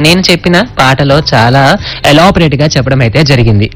నేను చెప్పిన పాటలో చాలా ఎలాబరేట్ గా చెప్పడం అయితే జరిగింది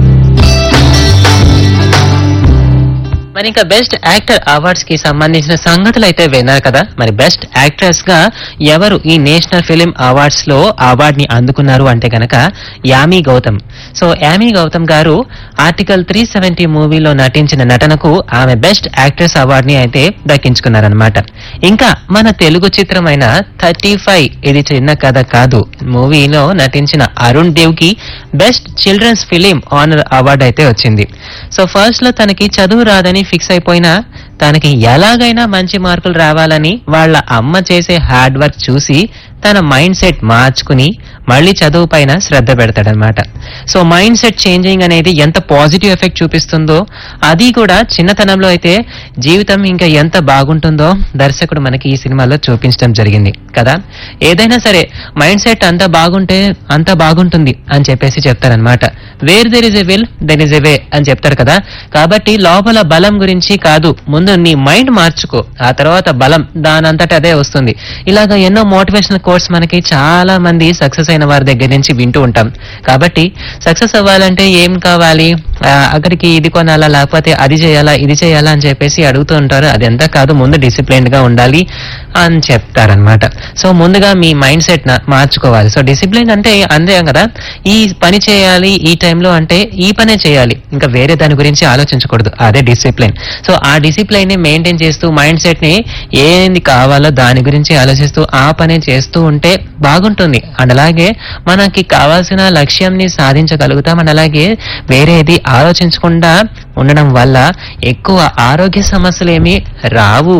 మరి ఇంకా బెస్ట్ యాక్టర్ అవార్డ్స్ కి సంబంధించిన సంగతులు అయితే విన్నారు కదా మరి బెస్ట్ యాక్ట్రెస్ గా ఎవరు ఈ నేషనల్ ఫిలిం అవార్డ్స్ లో అవార్డ్ ని అందుకున్నారు అంటే గనక Yami Gautam so Yami Gautam garu article three seventy మూవీలో నటించిన నటనకు ఆమె బెస్ట్ యాక్ట్రెస్ అవార్డ్ ని అయితే దక్కించుకున్నారనమాట ఇంకా మన తెలుగు చిత్రమైన థర్టీ ఫైవ్ ఇది చిన్న కథ కాదు మూవీలో నటించిన అరుణ్ దేవ్ కి best children's film honour award అయితే వచ్చింది సో ఫస్ట్ లో తనకి చదువు రాదని ఫిక్స్ అయిపోయినా తనకి ఎలాగైనా మంచి మార్కులు రావాలని వాళ్ళ అమ్మ చేసే హార్డ్ వర్క్ చూసి తన మైండ్ సెట్ మార్చుకుని మళ్ళీ చదువు పైన శ్రద్ధ పెడతాడనమాట సో మైండ్ సెట్ చేంజింగ్ అనేది ఎంత పాజిటివ్ ఎఫెక్ట్ చూపిస్తుందో అది కూడా చిన్నతనంలో అయితే జీవితం ఇంకా ఎంత బాగుంటుందో దర్శకుడు మనకి ఈ సినిమాలో చూపించడం జరిగింది కదా ఏదైనా సరే మైండ్ సెట్ అంత బాగుంటే అంత బాగుంటుంది అని చెప్పేసి చెప్తారనమాట where there is a will there is a way అని చెప్తారు కదా కాబట్టి లోపల బలం గురించి కాదు ముందు నీ మైండ్ మార్చుకో ఆ తర్వాత బలం దానంతట అదే వస్తుంది ఇలాగ ఎన్నో మోటివేషనల్ కోర్స్ మనకి చాలా మంది సక్సెస్ అయిన వారి దగ్గర నుంచి వింటూ ఉంటాం కాబట్టి సక్సెస్ అవ్వాలంటే ఏం కావాలి ఆ, అక్కడికి ఇది కొనాలా లేకపోతే అది చేయాలా ఇది చేయాలా అని చెప్పేసి అడుగుతూ ఉంటారు అది ఎంత కాదు ముందు డిసిప్లైన్ గా ఉండాలి అని చెప్తారనమాట సో ముందుగా మీ మైండ్ సెట్ మార్చుకోవాలి సో డిసిప్లైన్ అంటే అంతే కదా ఈ పని చేయాలి ఈ టైంలో అంటే ఈ పనే చేయాలి ఇంకా వేరే దాని గురించి ఆలోచించకూడదు అదే డిసిప్లైన్ సో ఆ డిసిప్లైన్ ని మెయింటైన్ చేస్తూ మైండ్ సెట్ ని ఏంది కావాలో దాని గురించి ఆలోచిస్తూ ఆ పనే చేస్తూ ఉంటే బాగుంటుంది అండ్ అలాగే మనకి కావాల్సిన లక్ష్యంని సాధించగలుగుతాం అండ్ అలాగే వేరేది ఆలోచించకుండా ఉండడం వల్ల ఎక్కువ ఆరోగ్య సమస్యలు ఏమీ రావు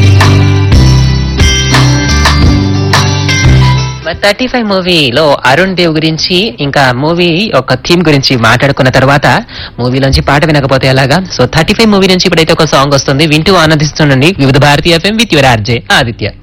థర్టీ ఫైవ్ మూవీలో అరుణ్ దేవ్ గురించి ఇంకా మూవీ ఒక థీమ్ గురించి మాట్లాడుకున్న తర్వాత మూవీలోంచి పాట వినకపోతే ఎలాగా సో థర్టీ ఫైవ్ మూవీ నుంచి ఇప్పుడైతే ఒక సాంగ్ వస్తుంది వింటూ ఆనందిస్తుండండి Vividh Bharatiya FM with your RJ Aditya